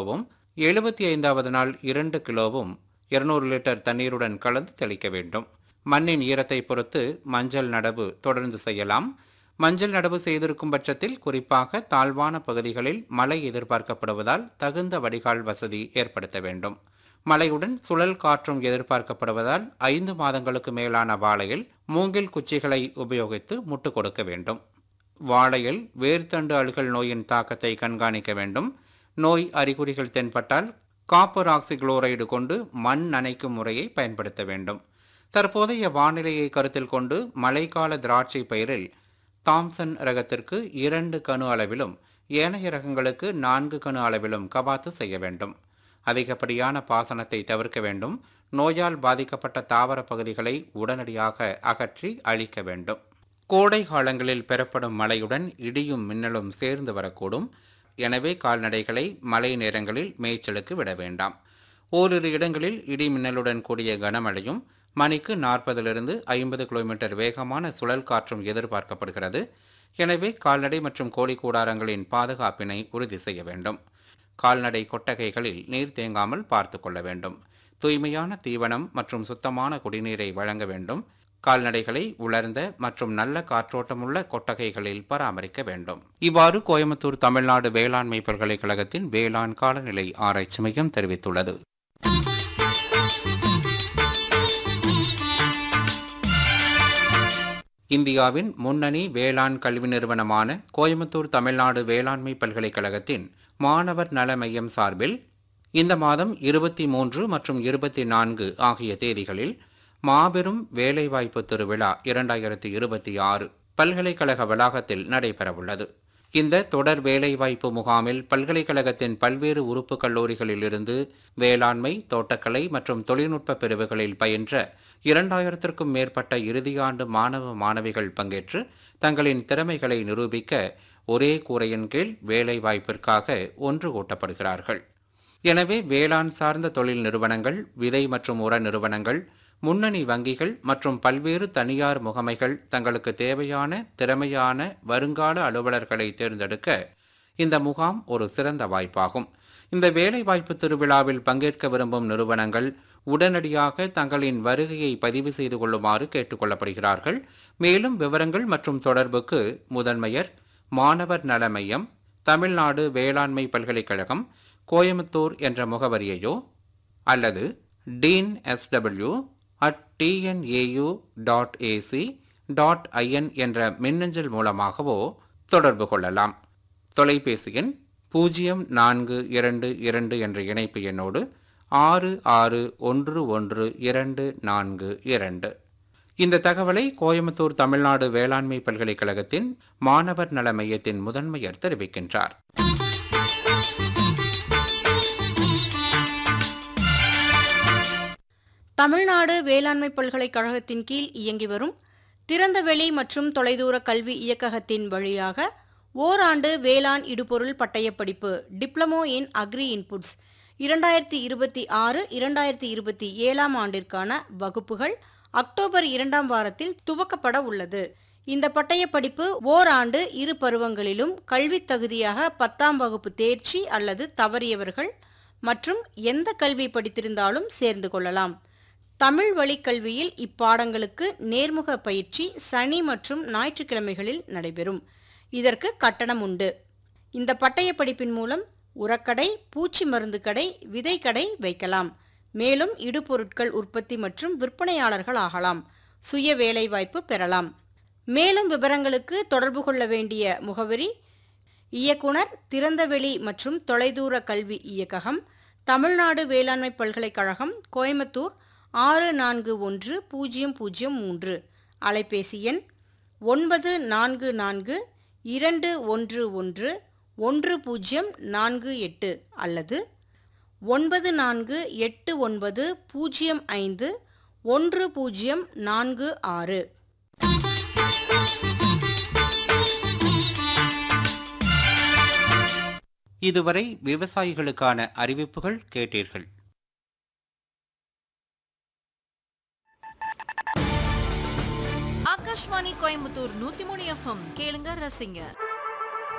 கிலோவும் எழுபத்தி ஐந்தாவது நாள் இரண்டு கிலோவும் இருநூறு லிட்டர் தண்ணீருடன் கலந்து தெளிக்க வேண்டும் மண்ணின் ஈரத்தை பொறுத்து மஞ்சள் நடவு தொடர்ந்து செய்யலாம் மஞ்சள் நடவு செய்திருக்கும் பட்சத்தில் குறிப்பாக தாழ்வான பகுதிகளில் மழை எதிர்பார்க்கப்படுவதால் தகுந்த வடிகால் வசதி ஏற்படுத்த வேண்டும் மழையுடன் சுழல் காற்றும் எதிர்பார்க்கப்படுவதால் ஐந்து மாதங்களுக்கு மேலான வாழையில் மூங்கில் குச்சிகளை உபயோகித்து முட்டு கொடுக்க வேண்டும் வாழையில் வேர்த்தண்டு அழுகல் நோயின் தாக்கத்தை கண்காணிக்க வேண்டும் நோய் அறிகுறிகள் தென்பட்டால் காப்பர் ஆக்சிகுளோரைடு கொண்டு மண் நனைக்கும் முறையை பயன்படுத்த வேண்டும் தற்போதைய வானிலையை கருத்தில் கொண்டு மழைக்கால திராட்சை பயிரில் தாம்சன் ரகத்திற்கு இரண்டு கணு அளவிலும் ஏனைய ரகங்களுக்கு நான்கு கணு அளவிலும் கபாத்து செய்ய வேண்டும் அதிகப்படியான பாசனத்தை தவிர்க்க வேண்டும் நோயால் பாதிக்கப்பட்ட தாவர பகுதிகளை உடனடியாக அகற்றி அழிக்க வேண்டும் கோடை காலங்களில் பெறப்படும் மழையுடன் இடியும் மின்னலும் சேர்ந்து வரக்கூடும் எனவே கால்நடைகளை மழை நேரங்களில் மேய்ச்சலுக்கு விட வேண்டாம் ஓரிரு இடங்களில் இடி மின்னலுடன் கூடிய கனமழையும் மணிக்கு நாற்பதிலிருந்து ஐம்பது கிலோமீட்டர் வேகமான சுழல் காற்றும் எதிர்பார்க்கப்படுகிறது எனவே கால்நடை மற்றும் கோழி கூடாரங்களின் பாதுகாப்பினை உறுதி செய்ய வேண்டும் கால்நடை கொட்டகைகளில் நீர் தேங்காமல் பார்த்து கொள்ள வேண்டும் தூய்மையான தீவனம் மற்றும் சுத்தமான குடிநீரை வழங்க வேண்டும் கால்நடைகளை உலர்ந்த மற்றும் நல்ல காற்றோட்டமுள்ள கொட்டகைகளில் பராமரிக்க வேண்டும் இவ்வாறு கோயம்புத்தூர் தமிழ்நாடு வேளாண்மை பல்கலைக்கழகத்தின் வேளாண் காலநிலை ஆராய்ச்சி மையம் தெரிவித்துள்ளது இந்தியாவின் முன்னணி வேளாண் கல்வி நிறுவனமான கோயம்புத்தூர் தமிழ்நாடு வேளாண்மை பல்கலைக்கழகத்தின் மாணவர் நல மையம் சார்பில் இந்த மாதம் இருபத்தி மூன்று மற்றும் இருபத்தி நான்கு ஆகிய தேதிகளில் மாபெரும் வேலைவாய்ப்பு திருவிழா இரண்டாயிரத்தி இருபத்தி ஆறு பல்கலைக்கழக வளாகத்தில் நடைபெறவுள்ளது இந்த தொடர் வேலைவாய்ப்பு முகாமில் பல்கலைக்கழகத்தின் பல்வேறு உறுப்பு கல்லூரிகளிலிருந்து வேளாண்மை தோட்டக்கலை மற்றும் தொழில்நுட்ப பிரிவுகளில் பயின்ற இரண்டாயிரத்திற்கும் மேற்பட்ட இறுதியாண்டு மாணவ மாணவிகள் பங்கேற்று தங்களின் திறமைகளை நிரூபிக்க ஒரே கூரையின் கீழ் வேலைவாய்ப்பிற்காக ஒன்று கூட்டப்படுகிறார்கள் எனவே வேளாண் சார்ந்த தொழில் நிறுவனங்கள் விதை மற்றும் உர நிறுவனங்கள் முன்னணி வங்கிகள் மற்றும் பல்வேறு தனியார் முகமைகள் தங்களுக்கு தேவையான திறமையான வருங்கால அலுவலர்களை தேர்ந்தெடுக்க இந்த முகாம் ஒரு சிறந்த வாய்ப்பாகும் இந்த வேலைவாய்ப்பு திருவிழாவில் பங்கேற்க விரும்பும் நிறுவனங்கள் உடனடியாக தங்களின் வருகையை பதிவு செய்து கொள்ளுமாறு கேட்டுக்கொள்ளப்படுகிறார்கள் மேலும் விவரங்கள் மற்றும் தொடர்புக்கு முதன்மையர் மாணவர் நல மையம் தமிழ்நாடு வேளாண்மை பல்கலைக்கழகம் கோயம்புத்தூர் என்ற முகவரியையோ அல்லது dean SW at TNAU dot AC dot IN என்ற மின்னஞ்சல் மூலமாகவோ தொடர்பு கொள்ளலாம் தொலைபேசி எண் பூஜ்ஜியம் நான்கு இரண்டு இரண்டு என்ற இணைப்பு எண்ணோடு ஆறு ஆறு ஒன்று ஒன்று இரண்டு நான்கு இரண்டு இந்த தகவலை கோயம்புத்தூர் தமிழ்நாடு வேளாண்மை பல்கலைக்கழகத்தின் மாணவர் நல மையத்தின் முதன்மையர் தெரிவிக்கின்றார் தமிழ்நாடு வேளாண்மை பல்கலைக்கழகத்தின் கீழ் இயங்கி வரும் திறந்தவெளி மற்றும் தொலைதூர கல்வி இயக்ககத்தின் வழியாக ஓராண்டு வேளாண் இடுபொருள் பட்டயப்படிப்பு டிப்ளமோ இன் அக்ரி இன்புட்ஸ் இரண்டாயிரத்தி இருபத்தி ஆறு இரண்டாயிரத்தி இருபத்தி ஏழாம் ஆண்டிற்கான வகுப்புகள் அக்டோபர் இரண்டாம் வாரத்தில் துவக்கப்பட உள்ளது இந்த பட்டயப்படிப்பு ஓராண்டு இரு பருவங்களிலும் கல்வித் தகுதியாக பத்தாம் வகுப்பு தேர்ச்சி அல்லது தவறியவர்கள் மற்றும் எந்த கல்வி படித்திருந்தாலும் சேர்ந்து கொள்ளலாம் தமிழ் வழி கல்வியில் இப்பாடங்களுக்கு நேர்முக பயிற்சி சனி மற்றும் ஞாயிற்றுக்கிழமைகளில் நடைபெறும் இதற்கு கட்டணம் உண்டு இந்த பட்டய படிப்பின் மூலம் உரக்கடை பூச்சி மருந்து கடை விதைக்கடை வைக்கலாம் மேலும் இடுபொருட்கள் உற்பத்தி மற்றும் விற்பனையாளர்கள் ஆகலாம் சுய வேலைவாய்ப்பு பெறலாம் மேலும் விவரங்களுக்கு தொடர்பு கொள்ள வேண்டிய முகவரி இயக்குனர் திறந்தவெளி மற்றும் தொலைதூர கல்வி இயக்ககம் தமிழ்நாடு வேளாண்மை பல்கலைக்கழகம் கோயம்புத்தூர் ஆறு நான்கு ஒன்று பூஜ்ஜியம் பூஜ்ஜியம் மூன்று அலைபேசி எண் ஒன்பது நான்கு நான்கு இரண்டு ஒன்று ஒன்று ஒன்று பூஜ்ஜியம் நான்கு எட்டு அல்லது ஒன்பது நான்கு எட்டு ஒன்பது பூஜ்ஜியம் ஐந்து ஒன்று பூஜ்ஜியம் நான்கு ஆறு இதுவரை விவசாயிகளுக்கான அறிவிப்புகள் கேட்டீர்கள் ஆகாஷ்வாணி கோயம்புத்தூர் நூத்தி மூணு எஃப்எம் கேளுங்க ரசிங்க